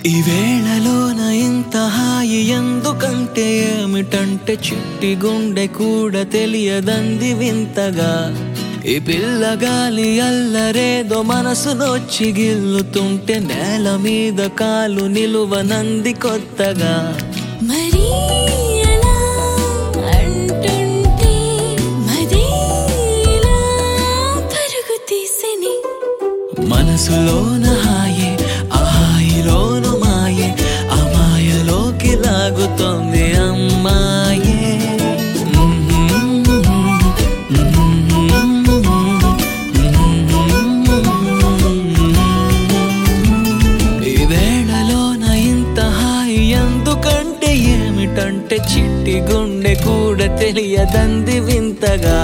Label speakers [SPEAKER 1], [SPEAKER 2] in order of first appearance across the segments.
[SPEAKER 1] ఈ వేళలోన ఇంత హాయి ఎందుకంటే ఏమిటంటే చిట్టి గుండె కూడా తెలియదంది వింతగా ఈ పిల్లగాలి అల్లరేదో మనసు నొచ్చి గిల్లుతుంటే నేల మీద కాలు నిలువనంది కొత్తగా
[SPEAKER 2] మరి అలా అంటుంటే మదేలా పరుగు తీసెని
[SPEAKER 1] మనసులోన హాయే ఆ హాయిలోను మాయే ఆ మాయలోకి లాగుతోంది అమ్మాయే ఈ వేళలోన ఇంత హాయి ఎందుకంటే ఏమిటంటే చిట్టి గుండె కూడా తెలియదంది వింతగా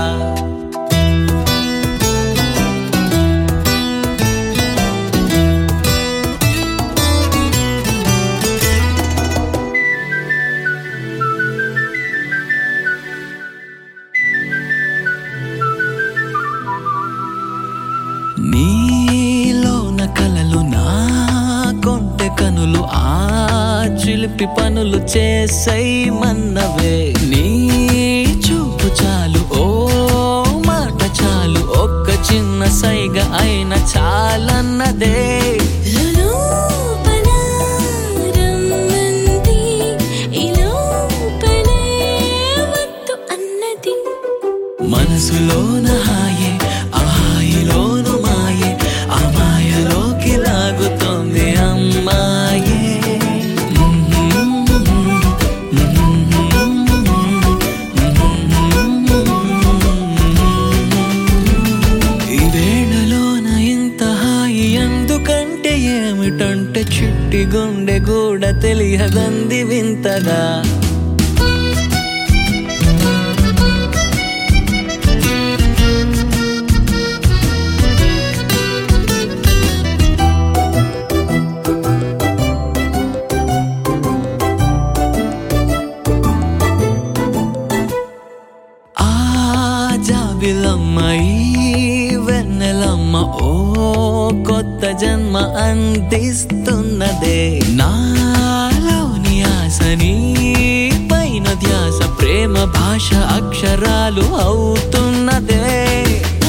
[SPEAKER 1] నీలోన కలలు నా కొంటె కనులు ఆ చిలిపి పనులు చేసై మన్నవే నీ చూపు చాలు ఓ మాట చాలు ఒక్క చిన్న సైగ అయిన చాలన్నదే
[SPEAKER 2] లోపల రమ్మంది ఈ లోపలే వద్దు అన్నది
[SPEAKER 1] మనసులోన హాయే ఆ హాయిలోను మాయే ఆ మాయలోకి లాగుతోంది అమ్మాయే ఈ వేళలోన ఇంత హాయి ఎందుకంటే ఏమిటంటే చిట్టి గుండె కూడా తెలియదంది వింతగా ఆ జాబిలమ్మ ఈ వెన్నెలమ్మ ఓ కొత్త జన్మ అందిస్తున్నదే నాలోని ఆశని పైన ధ్యాస ప్రేమ భాష అక్షరాలు అవుతున్నదే